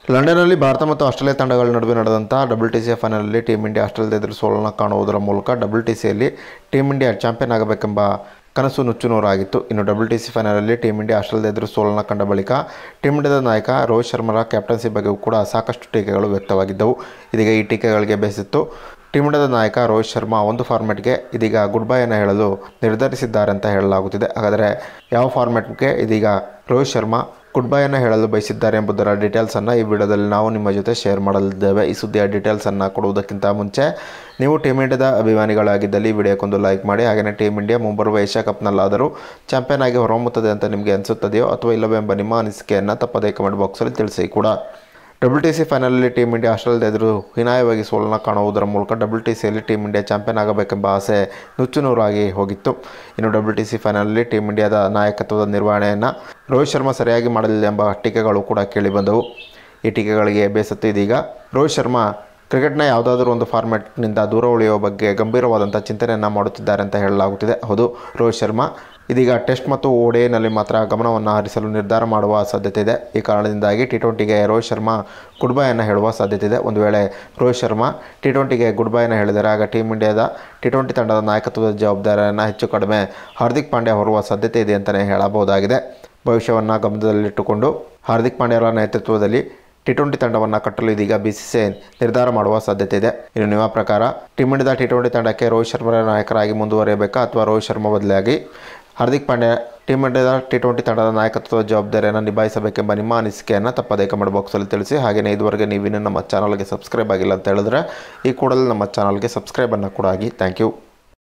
ಲಂಡನ್ನಲ್ಲಿ ಭಾರತ ಮತ್ತು ಆಸ್ಟ್ರೇಲಿಯಾ ತಂಡಗಳ ನಡುವೆ ನಡೆದಂಥ ಡಬ್ಲ್ಯೂ ಟಿ ಸಿ ಫೈನಲಲ್ಲಿ ಟೀಮ್ ಇಂಡಿಯಾ ಆಸ್ಟ್ರೇಲಿಯಾದ ಎದುರು ಸೋಲನ್ನು ಕಾಣುವುದರ ಮೂಲಕ ಡಬ್ಲ್ಯೂ ಟಿ ಸಿಯಲ್ಲಿ ಟೀಮ್ ಇಂಡಿಯಾ ಚಾಂಪಿಯನ್ ಆಗಬೇಕೆಂಬ ಕನಸು ನುಚ್ಚುನೂರಾಗಿತ್ತು ಇನ್ನು ಡಬ್ಲ್ಯೂ ಟಿ ಸಿ ಫೈನಲಲ್ಲಿ ಟೀಮ್ ಇಂಡಿಯಾ ಆಸ್ಟ್ರೇಲಿಯಾದ ಎದುರು ಸೋಲನ್ನು ಕಂಡ ಬಳಿಕ ಟೀಮ್ ಇಂಡಿಯಾದ ನಾಯಕ ರೋಹಿತ್ ಶರ್ಮರ ಕ್ಯಾಪ್ಟನ್ಸಿ ಬಗ್ಗೆಯೂ ಕೂಡ ಸಾಕಷ್ಟು ಟೀಕೆಗಳು ವ್ಯಕ್ತವಾಗಿದ್ದವು ಇದೀಗ ಈ ಟೀಕೆಗಳಿಗೆ ಬೇಸಿತ್ತು ಟೀಮ್ ಇಂಡಿಯಾದ ನಾಯಕ ರೋಹಿತ್ ಶರ್ಮಾ ಒಂದು ಫಾರ್ಮೆಟ್ಗೆ ಇದೀಗ ಗುಡ್ ಬೈಯನ್ನು ಹೇಳಲು ನಿರ್ಧರಿಸಿದ್ದಾರೆ ಅಂತ ಹೇಳಲಾಗುತ್ತಿದೆ ಹಾಗಾದರೆ ಯಾವ ಫಾರ್ಮೆಟ್ಗೆ ಇದೀಗ ರೋಹಿತ್ ಶರ್ಮಾ ಗುಡ್ ಬೈಯನ್ನು ಹೇಳಲು ಬಯಸಿದ್ದಾರೆ ಎಂಬುದರ ಡೀಟೇಲ್ಸನ್ನು ಈ ವಿಡಿಯೋದಲ್ಲಿ ನಾವು ನಿಮ್ಮ ಜೊತೆ ಶೇರ್ ಮಾಡಲಿದ್ದೇವೆ ಈ ಸುದ್ದಿಯ ಡೀಟೇಲ್ಸನ್ನು ಕೊಡುವುದಕ್ಕಿಂತ ಮುಂಚೆ ನೀವು ಟೀಮ್ ಇಂಡಿಯಾದ ಅಭಿಮಾನಿಗಳಾಗಿದ್ದಲ್ಲಿ ಈ ವಿಡಿಯೋಕ್ಕೊಂದು ಲೈಕ್ ಮಾಡಿ ಹಾಗೆಯೇ ಟೀಮ್ ಇಂಡಿಯಾ ಮುಂಬರುವ ಏಷ್ಯಾ ಕಪ್ನಲ್ಲಾದರೂ ಚಾಂಪಿಯನ್ ಆಗಿ ಹೊರಹೊಮ್ಮುತ್ತದೆ ಅಂತ ನಿಮಗೆ ಅನಿಸುತ್ತದೆಯೋ ಅಥವಾ ಇಲ್ಲವೆಂಬ ನಿಮ್ಮ ಅನಿಸಿಕೆಯನ್ನು ತಪ್ಪದೇ ಕಮೆಂಟ್ ಬಾಕ್ಸಲ್ಲಿ ತಿಳಿಸಿ ಕೂಡ ಡಬ್ಲ್ಯೂ ಟಿ ಸಿ ಫೈನಲಲ್ಲಿ ಟೀಮ್ ಇಂಡಿಯಾ ಆಸ್ಟ್ರೇಲಿಯಾದ ಎದುರು ಹೀನಾಯವಾಗಿ ಸೋಲನ್ನು ಕಾಣುವುದರ ಮೂಲಕ ಡಬ್ಲ್ಯೂ ಟಿ ಸಿಯಲ್ಲಿ ಟೀಮ್ ಇಂಡಿಯಾ ಚಾಂಪಿಯನ್ ಆಗಬೇಕೆಂಬ ಆಸೆ ನುಚ್ಚುನೂರಾಗಿ ಹೋಗಿತ್ತು ಇನ್ನು ಡಬ್ಲ್ಯೂ ಟಿ ಸಿ ಫೈನಲಲ್ಲಿ ಟೀಮ್ ಇಂಡಿಯಾದ ನಾಯಕತ್ವದ ನಿರ್ವಹಣೆಯನ್ನು ರೋಹಿತ್ ಶರ್ಮಾ ಸರಿಯಾಗಿ ಮಾಡಲಿಲ್ಲ ಎಂಬ ಟೀಕೆಗಳು ಕೂಡ ಕೇಳಿಬಂದವು ಈ ಟೀಕೆಗಳಿಗೆ ಬೇಸತ್ತು ಇದೀಗ ರೋಹಿತ್ ಶರ್ಮಾ ಕ್ರಿಕೆಟ್ನ ಯಾವುದಾದ್ರೂ ಒಂದು ಫಾರ್ಮ್ಯಾಟ್ನಿಂದ ದೂರ ಉಳಿಯುವ ಬಗ್ಗೆ ಗಂಭೀರವಾದಂಥ ಚಿಂತನೆಯನ್ನು ಮಾಡುತ್ತಿದ್ದಾರೆ ಅಂತ ಹೇಳಲಾಗುತ್ತಿದೆ ಹೌದು ರೋಹಿತ್ ಶರ್ಮಾ ಇದೀಗ ಟೆಸ್ಟ್ ಮತ್ತು ಓಡಿನಲ್ಲಿ ಮಾತ್ರ ಗಮನವನ್ನು ಹರಿಸಲು ನಿರ್ಧಾರ ಮಾಡುವ ಸಾಧ್ಯತೆ ಇದೆ ಈ ಕಾರಣದಿಂದಾಗಿ ಟಿ ಟ್ವೆಂಟಿಗೆ ರೋಹಿತ್ ಶರ್ಮಾ ಗುಡ್ ಬೈಯನ್ನು ಹೇಳುವ ಸಾಧ್ಯತೆ ಇದೆ ಒಂದು ವೇಳೆ ರೋಹಿತ್ ಶರ್ಮಾ ಟಿ ಟ್ವೆಂಟಿಗೆ ಗುಡ್ ಬೈಯನ್ನು ಹೇಳಿದರೆ ಆಗ ಟೀಮ್ ಇಂಡಿಯಾದ ಟಿ ಟ್ವೆಂಟಿ ತಂಡದ ನಾಯಕತ್ವದ ಜವಾಬ್ದಾರಿಯನ್ನು ಹೆಚ್ಚು ಕಡಿಮೆ ಹಾರ್ದಿಕ್ ಪಾಂಡ್ಯ ಹೊರುವ ಸಾಧ್ಯತೆ ಇದೆ ಅಂತಲೇ ಹೇಳಬಹುದಾಗಿದೆ ಭವಿಷ್ಯವನ್ನು ಗಮನದಲ್ಲಿಟ್ಟುಕೊಂಡು ಹಾರ್ದಿಕ್ ಪಾಂಡ್ಯರ ನೇತೃತ್ವದಲ್ಲಿ ಟಿ ಟ್ವೆಂಟಿ ತಂಡವನ್ನು ಕಟ್ಟಲು ಇದೀಗ ಬಿ ಸಿ ಸಿ ಐ ನಿರ್ಧಾರ ಮಾಡುವ ಸಾಧ್ಯತೆ ಇದೆ ಇನ್ನು ನಿಮ್ಮ ಪ್ರಕಾರ ಟೀಮ್ ಇಂಡಿಯಾದ ಟಿ ಟ್ವೆಂಟಿ ತಂಡಕ್ಕೆ ರೋಹಿತ್ ಶರ್ಮರ ನಾಯಕರಾಗಿ ಮುಂದುವರಿಯಬೇಕಾ ಅಥವಾ ರೋಹಿತ್ ಶರ್ಮಾ ಬದಲಾಗಿ ಹಾರ್ದಿಕ್ ಪಾಂಡ್ಯ ಟೀಮ್ ಇಂಡಿಯಾದ ಟಿ ಟ್ವೆಂಟಿ ತಂಡದ ನಾಯಕತ್ವದ ಜವಾಬ್ದಾರಿಯನ್ನು ನಿಭಾಯಿಸಬೇಕೆಂಬ ನಿಮ್ಮ ಅನಿಸಿಕೆಯನ್ನು ತಪ್ಪದೇ ಕಮೆಂಟ್ ಬಾಕ್ಸಲ್ಲಿ ತಿಳಿಸಿ ಹಾಗೆಯೇ ಇದುವರೆಗೆ ನೀವಿನ್ನೂ ನಮ್ಮ ಚಾನಲ್ಗೆ ಸಬ್ಸ್ಕ್ರೈಬ್ ಆಗಿಲ್ಲ ಅಂತ ಹೇಳಿದ್ರೆ ಈ ಕೂಡಲೇ ನಮ್ಮ ಚಾನಲ್ಗೆ ಸಬ್ಸ್ಕ್ರೈಬನ್ನು ಕೂಡ ಆಗಿ ಥ್ಯಾಂಕ್ ಯು